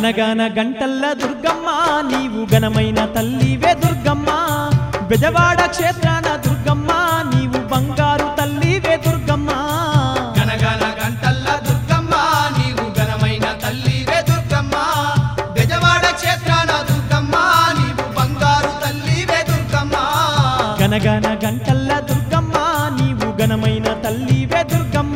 గనగన గంటల్ల దుర్గమ్మ నీవు ఘనమైన తల్లివే దుర్గమ్మ బెజవాడ క్షేత్రాన దుర్గమ్మ నీవు బంగారు తల్లివే దుర్గమ్మ గనగన గంటల్ల దుర్గమ్మ నీవు ఘనమైన తల్లివే దుర్గమ్మ బెజవాడ క్షేత్రాన దుర్గమ్మ నీవు బంగారు తల్లివే దుర్గమ్మ గనగన గంటల్ల దుర్గమ్మ నీవు ఘనమైన తల్లివే దుర్గమ్మ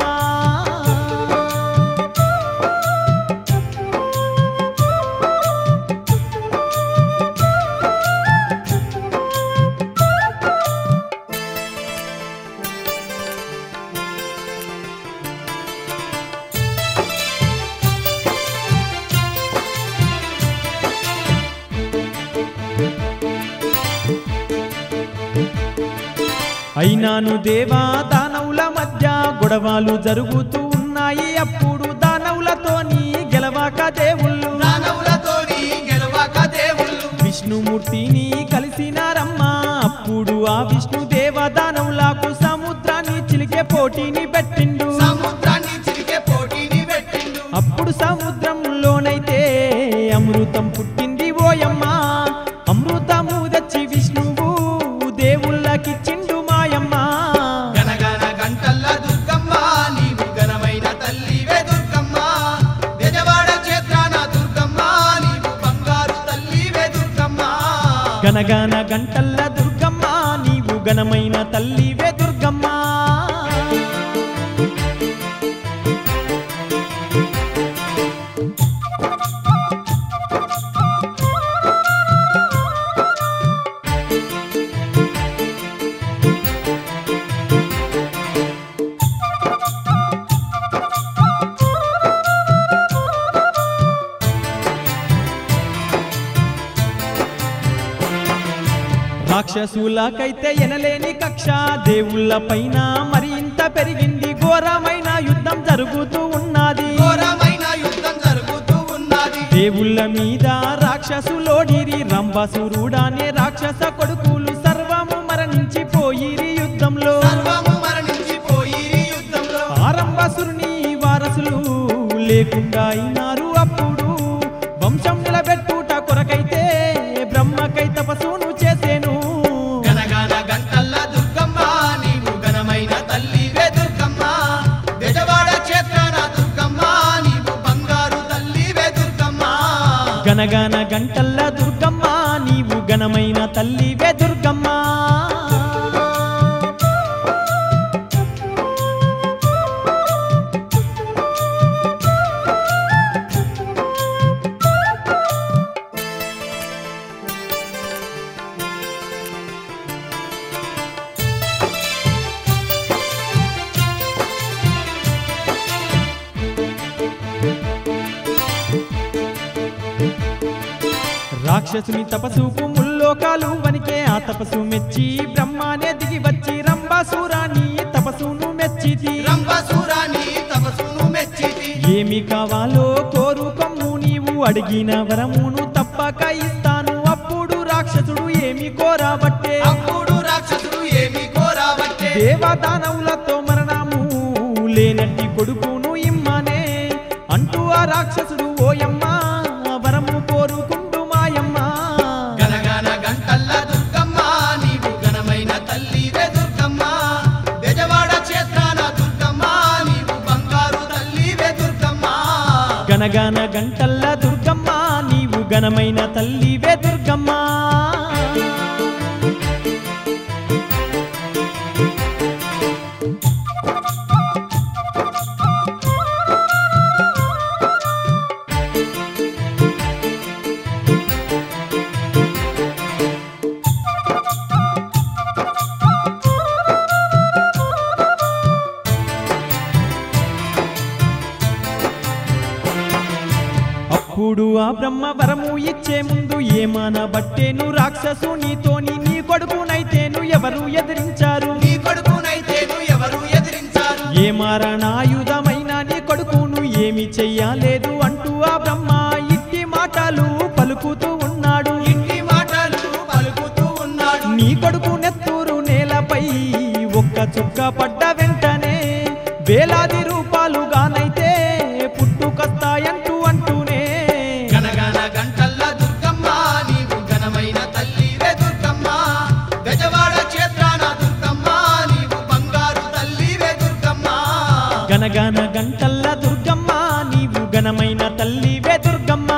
అయినాను దేవా దానవుల మధ్య గొడవలు జరుగుతూ ఉన్నాయి అప్పుడు దానవులతోని గెలవాక దేవుళ్ళు దానవులతోని గెలవక దేవుళ్ళు విష్ణుమూర్తిని కలిసినారమ్మా అప్పుడు ఆ విష్ణు దేవ దానవులకు సముద్రాన్ని చిలికే పోటీని పెట్టిండు సముద్రాన్ని చిరికే పోటీని పెట్టిండు అప్పుడు సముద్రంలోనైతే అమృతం పుట్టింది ఓయమ్మ అమృతము తెచ్చి విష్ణువు దేవుళ్ళకిచ్చిండు మాయమ్మ గనగన గంటల్ల దుర్గమ్మ నీవు ఘనమైన తల్లివే దుర్గమ్మ బెజవాడ క్షేత్రాన దుర్గమ్మ నీవు బంగారు తల్లివే దుర్గమ్మ గనగన గంటల్ల దుర్గమ్మ నీవు ఘనమైన తల్లివే దుర్గమ్మ రాక్షసులకైతే ఎనలేని కక్ష దేవుళ్ళ పైన మరి ఇంత పెరిగింది ఘోరమైన యుద్ధం జరుగుతూ ఉన్నది ఘోరమైన యుద్ధం జరుగుతూ ఉన్నది దేవుళ్ళ మీద రాక్షసులోడిరి రంభసురుడానే రాక్షస కొడుకులు సర్వము మరణించిపోయిరి యుద్ధంలో సర్వము మరణించిపోయి ఈ యుద్ధంలో ఆరంభసురుని వారసులు లేకుండా అయినారు అప్పుడు వంశం నిలబెట్టుట కొరకైతే బ్రహ్మకై తపస్సును చేసేను గనగన గంటల్ల దుర్గమ్మ నీవు ఘనమైన తల్లివే దుర్గమ్మ బెజవాడ క్షేత్రాన దుర్గమ్మ నీవు బంగారు తల్లివే దుర్గమ్మ గనగన గంటల్ల దుర్గమ్మ నీవు ఘనమైన తల్లివే దుర్గమ్మ రాక్షసుని తపస్సుకు ముల్లోకాలు వనికే ఆ తపస్సు మెచ్చి బ్రహ్మానే దిగి వచ్చి రంభాసురాని తపస్సును మెచ్చితి రంభసురాని తపస్సును మెచ్చితి ఏమి కావాలో కోరుకొమ్ము నీవు అడిగిన వరమును తప్పక ఇస్తాను అప్పుడు రాక్షసుడు ఏమి కోరాబట్టే అప్పుడు రాక్షసుడు ఏమి కోరాబట్టే దేవదానవులతో మరణము లేనట్టి కొడుకును ఇమ్మనే అంటూ ఆ రాక్షసుడు ఓయమ్మ వరము కోరుకుండు మాయమ్మ గనగన గంటల్ల దుర్గమ్మ నీవు ఘనమైన తల్లివే దుర్గమ్మ బెజవాడ క్షేత్రాన దుర్గమ్మ నీవు బంగారు తల్లివే దుర్గమ్మ గనగన గంటల్ల దుర్గమ్మ నీవు ఘనమైన తల్లివే దుర్గమ్మ అప్పుడు ఆ బ్రహ్మ వరము ఇచ్చే ముందు ఏమాన బట్టేను రాక్షసు నీతోని నీ కొడుకునైతేను ఎవరు ఎదిరించారు నీ కొడుకునైతేను ఎవరు ఎదిరించారు ఏ మారణాయుధమైన నీ కొడుకును ఏమి చెయ్యలేదు అంటూ ఆ బ్రహ్మ ఇట్టి మాటలు పలుకుతూ ఉన్నాడు ఇంటి మాటలు పలుకుతూ ఉన్నాడు నీ కొడుకు నెత్తూరు నేలపై ఒక్క చుక్క పడ్డ వెంటనే వేలాది రూపాలుగానైతే పుట్టుకొస్తాయంటూ అంటూనే గనగన ఘనమైన తల్లివే దుర్గమ్మ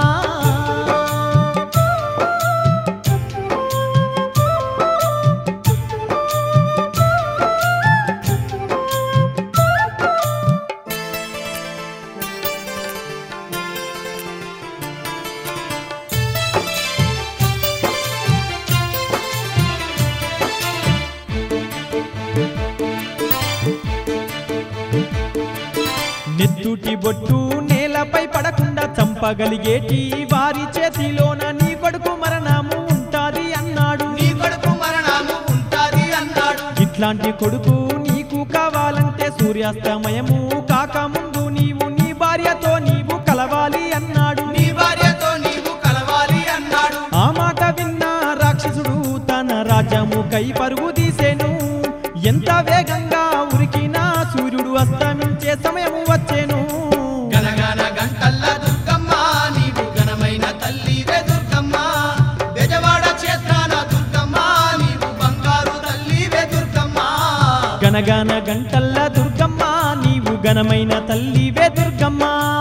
నెత్తుటి బొట్టు నేలపై పడకుండా చంపగలిగేటి వారి చేతిలోన నీ కొడుకు మరణము ఉంటాది అన్నాడు నీ కొడుకు మరణము ఉంటాది అన్నాడు ఇట్లాంటి కొడుకు నీకు కావాలంటే సూర్యాస్తమయము కాకముందు నీవు నీ భార్యతో నీవు కలవాలి అన్నాడు నీ భార్యతో నీవు కలవాలి అన్నాడు ఆ మాట విన్న రాక్షసుడు తన రాజ్యము కై పరుగు తీసేను ఎంత వేగంగా ఉరికినా సూర్యుడు అస్తమించే సమయము వచ్చేను గనగన గంటల్ల దుర్గమ్మ నీవు ఘనమైన తల్లివే దుర్గమ్మ బెజవాడ క్షేత్రాన దుర్గమ్మ నీవు బంగారు తల్లివే దుర్గమ్మ గనగన గంటల్ల దుర్గమ్మ నీవు ఘనమైన తల్లివే దుర్గమ్మ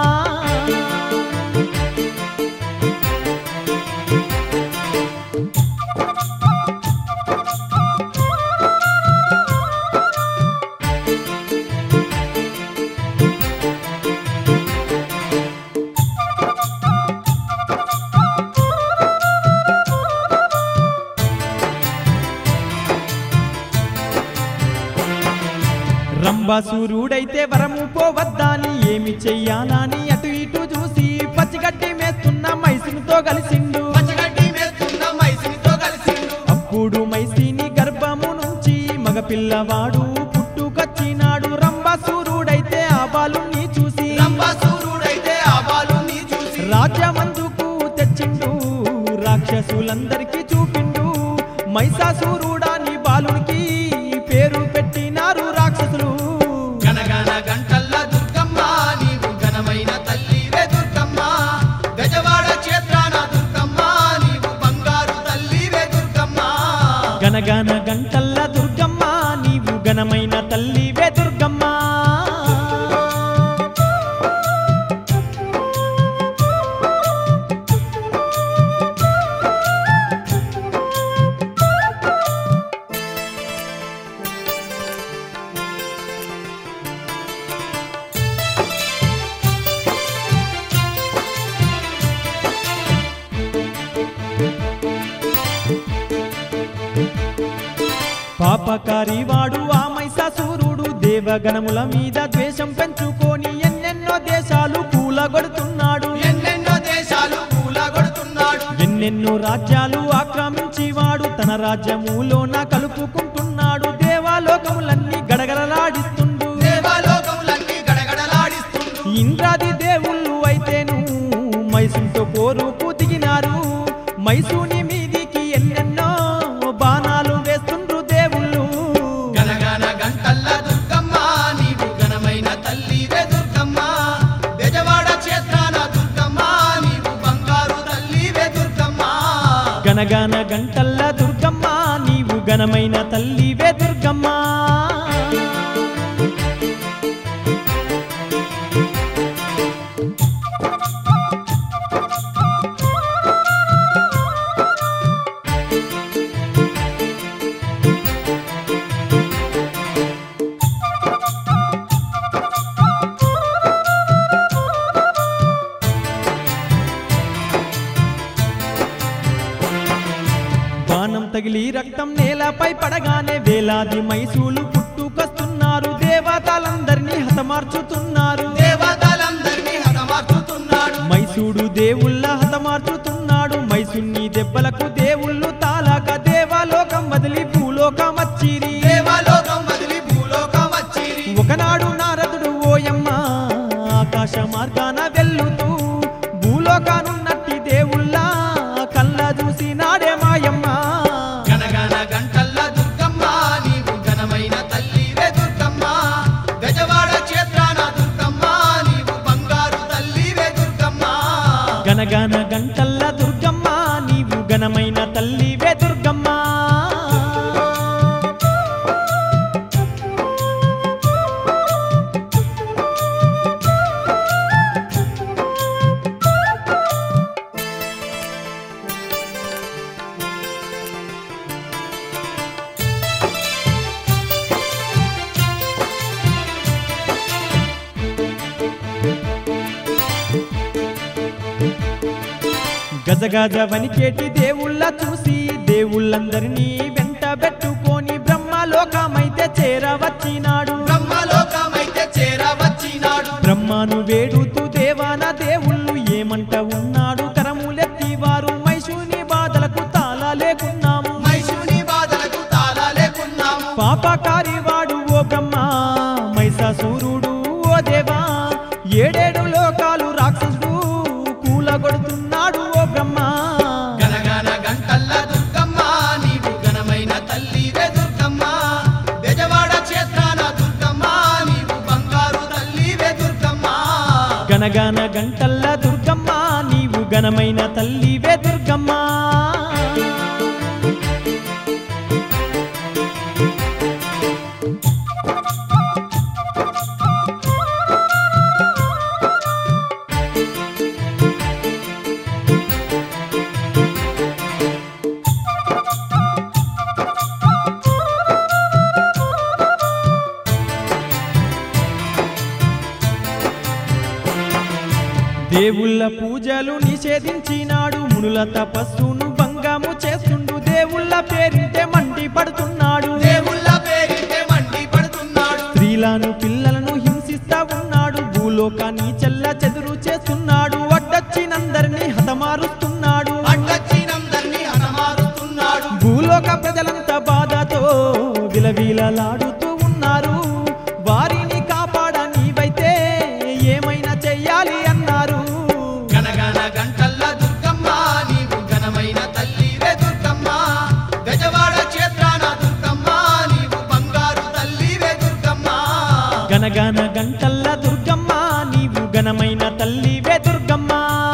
రంభాసురుడైతే వరము పోవద్దాని ఏమి చెయ్యాలని అటు ఇటు చూసి పచ్చిగడ్డి మేస్తున్న మైసునితో కలిసిండు పచ్చగడ్డి మేస్తున్న మైసినితో కలిసిండు అప్పుడు మైసిని గర్భము నుంచి మగపిల్లవాడు పుట్టుకొచ్చినాడు రంభాసురుడైతే ఆ బాలుని చూసి రంభాసురుడైతే ఆ బాలుని చూసి రాజ్యమందుకు తెచ్చిండు రాక్షసులందరికీ చూపిండు మైసాసురుడాని బాలునికి పేరు పెట్టినారు రాక్షసులు గనగన గంటల్ల దుర్గమ్మ నీవు ఘనమైన తల్లివే దుర్గమ్మ బెజవాడ క్షేత్రాన దుర్గమ్మ నీవు బంగారు తల్లివే దుర్గమ్మ గనగన గంటల్ల దుర్గమ్మ నీవు ఘనమైన తల్లివే దుర్గమ్మ పాపకారి వాడు ఆ మైసాసురుడు దేవగణముల మీద ద్వేషం పెంచుకొని ఎన్నెన్నో దేశాలు కూలగొడుతున్నాడు ఎన్నెన్నో దేశాలు కూలగొడుతున్నాడు ఎన్నెన్నో రాజ్యాలు ఆక్రమించి వాడు తన రాజ్యములోన కలుపుకుంటున్నాడు దేవాలోకములన్నీ గడగడలాడిస్తుండు దేవలోకములన్నీ గడగడలాడిస్తుండు ఇంద్రాది దేవుళ్ళు అయితేను మైసూతో పోరుకు దిగినారు మైసూని మీదికి ఎన్నెన్నో బాణాలు వేస్తుండ్రు దేవుళ్ళు గనగన గంటల్ల దుర్గమ్మ నీవు ఘనమైన తల్లివే దుర్గమ్మ బెజవాడ క్షేత్రాన దుర్గమ్మ నీవు బంగారు తల్లివే దుర్గమ్మ గనగన గంటల్ల దుర్గమ్మ నీవు ఘనమైన తల్లివే దుర్గమ్మ బాణం తగిలి రక్తం నేలపై పడగానే వేలాది మైసూలు పుట్టుకొస్తున్నారు దేవతలందరినీ హతమార్చుతున్నారు దేవతలందరినీ హతమార్చుతున్నాడు మైసూడు దేవుళ్ళ హతమార్చుతున్నాడు మైసుని దెబ్బలకు దేవుళ్ళు తాలాక దేవలోకం వదిలి భూలోకం వచ్చిరి దేవలోకం వదిలి భూలోకం వచ్చిరి ఒకనాడు నారదుడు ఓయమ్మ ఆకాశ మార్గాన వెల్లుతూ భూలోకానున్నట్టి దేవుళ్ళ కళ్ళ చూసి నాడే మాయమ్మ గనగన గంటల్ల దుర్గమ్మ నీవు ఘనమైన తల్లివే దుర్గమ్మ గజవాడ క్షేత్రాన దుర్గమ్మ నీవు బంగారు తల్లివే దుర్గమ్మ గనగన గంటల్ల దుర్గమ్మ నీవు ఘనమైన తల్లివే దుర్గమ్మ గజగజ వనికేటి దేవుళ్ళ చూసి దేవుళ్ళందరినీ వెంట పెట్టుకొని బ్రహ్మలోకమైతే చేరవచ్చినాడు బ్రహ్మలోకమైతే చేరవచ్చినాడు బ్రహ్మను వేడుతూ దేవాన దేవుళ్ళు ఏమంట ఉన్నాడు కరములెత్తి వారు మైసూని బాధలకు తాళ లేకున్నాము మైసూని బాధలకు తాళా లేకున్నాము పాపకారి వాడు ఓ బ్రహ్మ మైసాసూరుడు ఓ దేవా ఏడేడు లోకాలు రాక్షసుడు కూలగొడుతున్నాడు ఓ బ్రహ్మ గనగన గంటల్ల దుర్గమ్మ నీవు ఘనమైన తల్లివే దుర్గమ్మ బెజవాడ క్షేత్రాన దుర్గమ్మ నీవు బంగారు తల్లివే దుర్గమ్మ గనగన గంటల్ల దుర్గమ్మ నీవు ఘనమైన తల్లివే దుర్గమ్మ దేవుళ్ళ పూజలు నిషేధించినాడు మునుల తపస్సును భంగము చేస్తుండు దేవుళ్ళ పేరింటే మండి పడుతున్నాడు దేవుళ్ళ పేరిటే మండి పడుతున్నాడు స్త్రీలను పిల్లలను హింసిస్తా ఉన్నాడు భూలోకాన్ని చెల్ల చెదురు చేస్తున్నాడు అడ్డొచ్చినందరినీ హతమారుస్తున్నాడు అడ్డచ్చినందరినీ హతమారుతున్నాడు భూలోక ప్రజలంతా బాధతో విలవిలలాడుతూ ఉన్నారు వారిని కాపాడ నీవైతే ఏమైనా చెయ్యాలి అన్నారు గనగన గంటల్ల దుర్గమ్మ నీవు ఘనమైన తల్లివే దుర్గమ్మ గజవాడ క్షేత్రాన దుర్గమ్మ నీవు బంగారు తల్లివే దుర్గమ్మ గనగన గంటల్ల దుర్గమ్మ నీవు ఘనమైన తల్లివే దుర్గమ్మ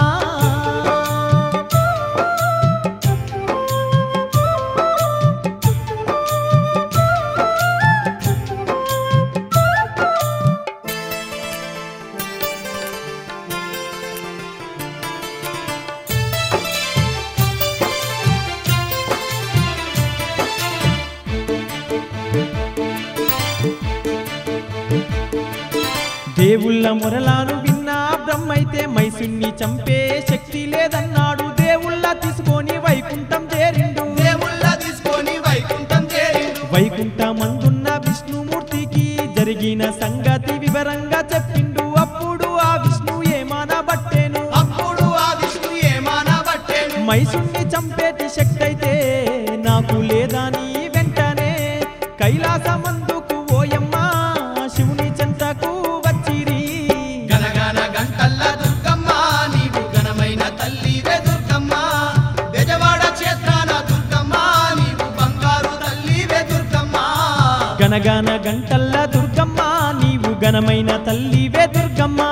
దేవుళ్ళ మొరలాను విన్నా బ్రహ్మైతే మైసుని చంపే శక్తి లేదన్నాడు దేవుళ్ళ తీసుకొని వైకుంఠం చేరిండు దేవుళ్ళ తీసుకొని వైకుంఠం చేరిండు వైకుంఠమందున్న విష్ణుమూర్తికి జరిగిన సంగతి వివరంగా చెప్పిండు అప్పుడు ఆ విష్ణు ఏమానబట్టేను అప్పుడు ఆ విష్ణు ఏమానా పట్టేను మైసుని చంపేటి శక్తి అయితే నాకు లేదని వెంటనే కైలాసమందుకు ఓయమ్మ శివుని చెంతకు వచ్చిరి గనగన గంటల్ల దుర్గమ్మ నీవు ఘనమైన తల్లివే దుర్గమ్మ బెజవాడ క్షేత్రాన దుర్గమ్మ నీవు బంగారు తల్లివే దుర్గమ్మ గనగన గంటల్ల దుర్గమ్మ నీవు ఘనమైన తల్లివే దుర్గమ్మ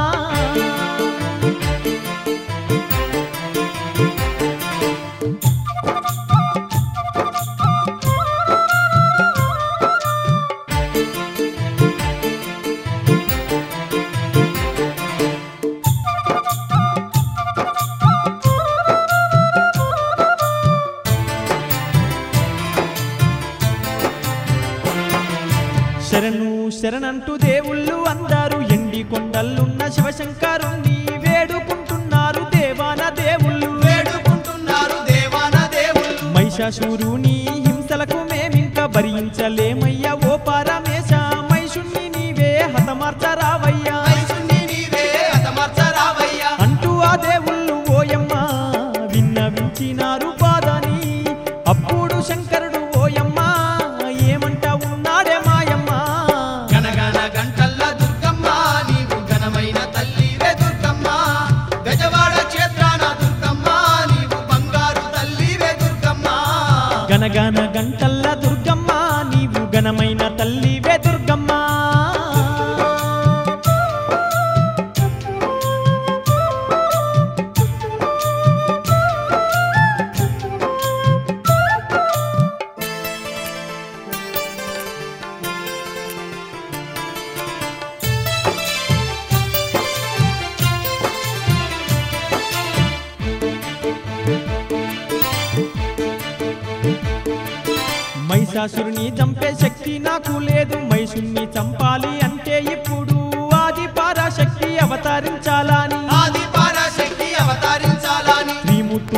శరణు శరణంటూ దేవుళ్ళు అందరూ ఎండి కొండల్లున్న శివశంకరుణ్ణి వేడుకుంటున్నారు దేవాన దేవుళ్ళు వేడుకుంటున్నారు దేవాన దేవుళ్ళు మహిషాసురుని హింసలకు మేమింక భరించలేమయ్యా ఓ పరమేశ మహిషుణ్ణి నీవే హతమార్చరావయ్యా మైసుని నీవే హతమర్చరావయ్యా అంటూ ఆ దేవుళ్ళు ఓయమ్మ విన్నవించినారు బాధని అప్పుడు శంకరుడు ఓయమ్మ ఏమంట ఉన్నాడే మాయమ్మ గనగన గంటల్ల దుర్గమ్మ నీవు ఘనమైన తల్లివే దుర్గమ్మ గజవాడ క్షేత్రాన దుర్గమ్మ నీవు బంగారు తల్లివే దుర్గమ్మ గనగన గంటల్ల దుర్గమ్మ నీవు ఘనమైన తల్లివే దుర్గమ్మ మహిషాసురుని చంపే శక్తి నాకు లేదు మహిషుణ్ణి చంపాలి అంటే ఇప్పుడు ఆది పరాశక్తి అవతరించాలని ఆది పరాశక్తి అవతరించాలని శ్రీమూర్తి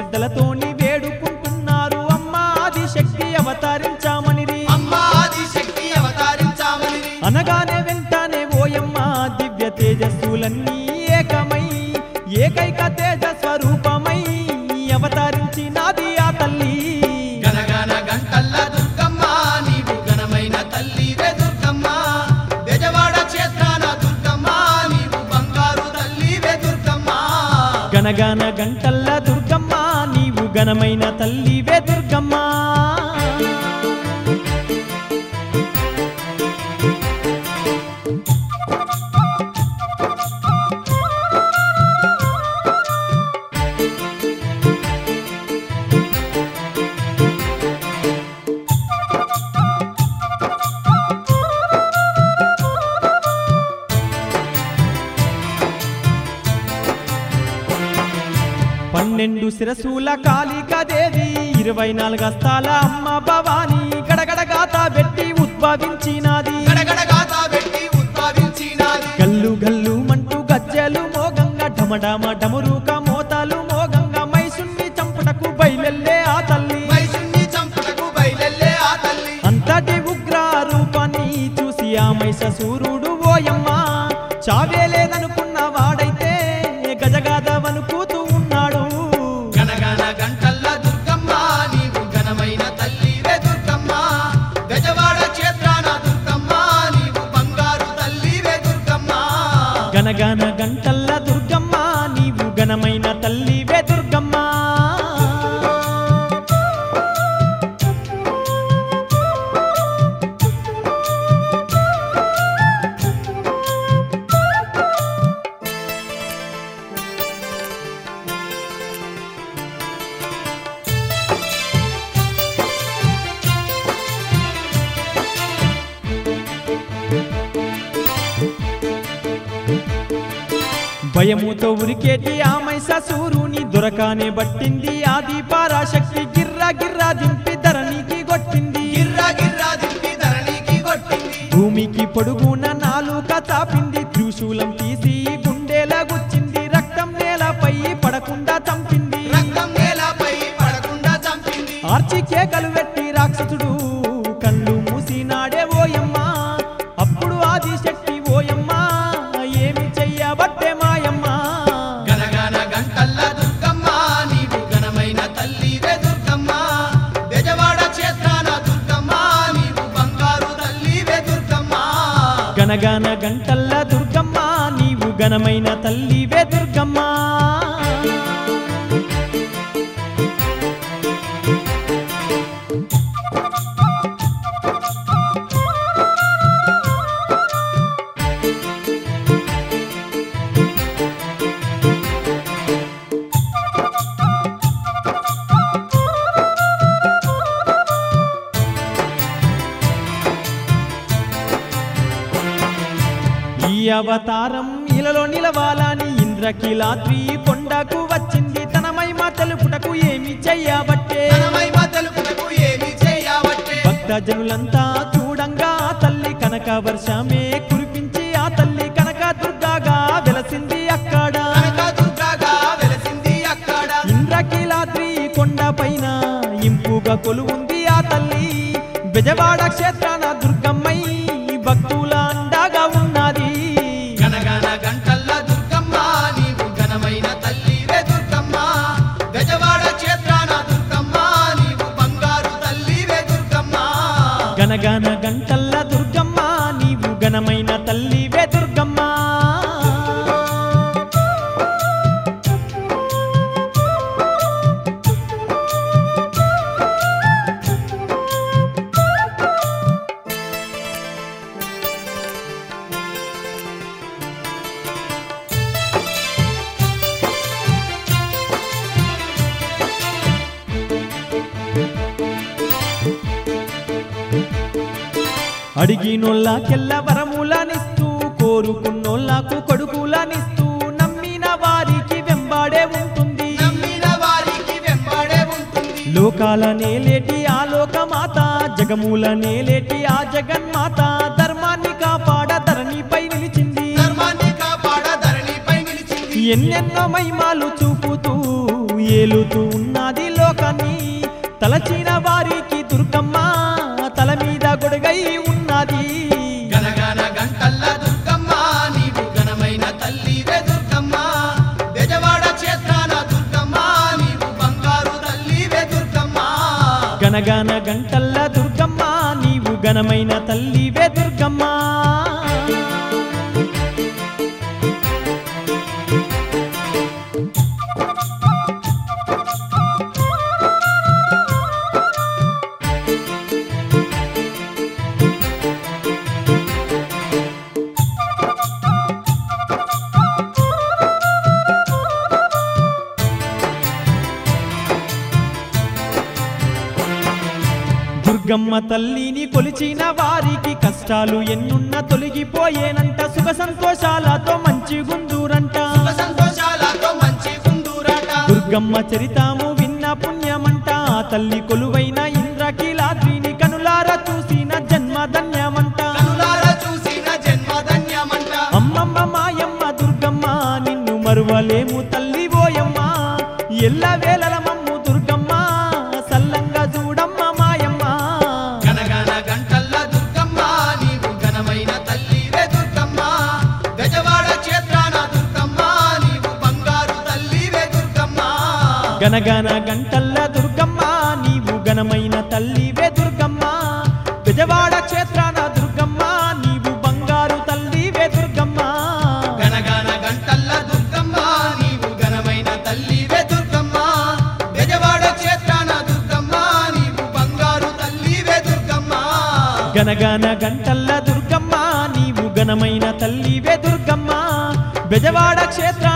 శ్రద్ధలతోని వేడుకుంటున్నారు అమ్మా ఆదిశక్తి అవతరించామనిరి అమ్మా ఆదిశక్తి అవతరించామని అనగానే వెంటనే ఓయమ్మ దివ్య తేజస్సులన్నీ ఏకమై ఏకైక తేజ స్వరూపమై అవతరించినాది ఆ తల్లి గనగన గంటల్ల దుర్గమ్మ నీవు ఘనమైన తల్లివే దుర్గమ్మ బెజవాడ క్షేత్రాన దుర్గమ్మ నీవు బంగారు తల్లివే దుర్గమ్మ గనగన గంటల్ల దుర్గమ్మ నీవు ఘనమైన తల్లివే దుర్గమ్మ పన్నెండు శిరసుల కాళికాదేవి ఇరవై నాలుగు అస్తాల అమ్మ భవాని గడగడగాత పెట్టి ఉద్భవించినాది గడగడ గాథ పెట్టి ఉద్భవించినాది గల్లు గల్లు మంటూ గజ్జెలు మోగంగా ఢమఢమ డమరుక మోతాలు మోగంగా మైసున్ని చంపుటకు బయలెల్లే ఆ తల్లి మైసుని చంపుటకు బయలెల్లే ఆ తల్లి అంతటి ఉగ్ర రూపాన్ని చూసి ఆ మైసూరుడు ఓయమ్మ చావే లేదనుకున్న వాడైతే గజగాదవనుకూతూ ఉన్నాడు గనగన గంటల్ల దుర్గమ్మ నీవు ఘనమైన తల్లివే దుర్గమ్మ బెజవాడ క్షేత్రాన దుర్గమ్మ నీవు బంగారు తల్లివే దుర్గమ్మ గనగన గంటల్ల దుర్గమ్మ నీవు ఘనమైన తల్లివే దుర్గమ్మ భయముతో ఉరికేటి ఆ మైసూరుని దొరకానే బట్టింది ఆది పరాశక్తి గిర్రా గిర్రా దింపి ధరణికి కొట్టింది గిర్రా గిర్రా దింపి ధరణికి కొట్టింది భూమికి పొడుగున నాలుక చాపింది త్రిశూలం తీసి గుండెల గుచ్చింది రక్తం నేలపై పడకుండా చంపింది రక్తం నేలపై పడకుండా చంపింది ఆర్చి కేకలు పెట్టి రాక్షసుడు కళ్ళు మూసినాడే ఓయమ్మ అప్పుడు ఆది శక్తి ఓయమ్మ ఏమి చెయ్యబట్టే మాయమ్మ గనగన గంటల్ల దుర్గమ్మ నీవు ఘనమైన తల్లివే దుర్గమ్మ బెజవాడ క్షేత్రాన దుర్గమ్మ నీవు బంగారు తల్లివే దుర్గమ్మ గనగన గంటల్ల దుర్గమ్మ నీవు ఘనమైన తల్లివే దుర్గమ్మ ఈ అవతారం ఇలలో నిలవాలని ఇంద్రకిలాద్రి కొండకు వచ్చింది తన మహిమ తెలుపుటకు ఏమి చెయ్యబట్టే ఘనమై తెలుపుటకు ఏమి చేయవట్టే భక్తజనులంతా చూడంగా ఆ తల్లి కనక వర్షమే కురిపించి ఆ తల్లి కనక దుర్గాగా వెలసింది అక్కడ కనక దుర్గగా వెలసింది అక్కడ ఇంద్రకీలాద్రి కొండ పైన ఇంపుగా కొలువుంది ఆ తల్లి బెజవాడ క్షేత్రాన దుర్గమ్మై భక్తుల అండగా ఉన్నది గనగన గంటల్ల దుర్గమ్మ నీవు ఘనమైన తల్లివే దుర్గమ్మ గజవాడ క్షేత్రాన దుర్గమ్మ నీవు బంగారు తల్లివే దుర్గమ్మ గనగన గంటల్ల దుర్గమ్మ నీవు ఘనమైన తల్లివే దుర్గమ్మ అడిగినోళ్ళకెల్ల వరములనిస్తూ కోరుకున్నోళ్ళకు కొడుకులనిస్తూ నమ్మిన వారికి వెంబాడే ఉంటుంది నమ్మిన వారికి వెంబడే ఉంటుంది లోకాల నేలేటి ఆ లోకమాత జగముల నేలేటి ఆ జగన్మాత ధర్మాన్ని కాపాడ ధరణిపై నిలిచింది ధర్మాన్ని కాపాడ ధరణిపై నిలిచింది ఎన్నెన్నో మహిమాలు చూపుతూ ఏలుతూ ఉన్నది గనగన గంటల్ల దుర్గమ్మ నీవు ఘనమైన తల్లివే దుర్గమ్మ దుర్గమ్మ తల్లిని కొలిచిన వారికి కష్టాలు ఎన్నున్న తొలగిపోయేనంట సుఖ సంతోషాలతో మంచి గుందూరంట సుఖ సంతోషాలతో మంచి ఉందూరట దుర్గమ్మ చరితాము విన్న పుణ్యమంట ఆ తల్లి కొలువైన ఇంద్రకీలాద్రిని కనులార చూసిన జన్మ ధన్యమంట కనులారా చూసిన జన్మ ధన్యమంట అమ్మమ్మ మాయమ్మ దుర్గమ్మ నిన్ను మరువలేము తల్లి ఓయమ్మ ఎల్ల వేళల మమ్ము దుర్గమ్మ సల్లంగా చూడమ్మ మాయమ్మ గనగన గంటల్ల దుర్గమ్మ నీవు ఘనమైన తల్లివే దుర్గమ్మ గజవాడ క్షేత్రాన దుర్గమ్మ నీవు బంగారు తల్లివే దుర్గమ్మ గనగన గంటల్ల దుర్గమ్మ నీవు ఘనమైన తల్లివే దుర్గమ్మ బెజవాడ క్షేత్రాన దుర్గమ్మ నీవు బంగారు తల్లివే దుర్గమ్మ గనగన గంటల్ల దుర్గమ్మ నీవు ఘనమైన తల్లివే దుర్గమ్మ గజవాడ క్షేత్రాన దుర్గమ్మ నీవు బంగారు తల్లివే దుర్గమ్మ గనగన గంటల్ల దుర్గమ్మ నీవు ఘనమైన తల్లివే దుర్గమ్మ బెజవాడ క్షేత్ర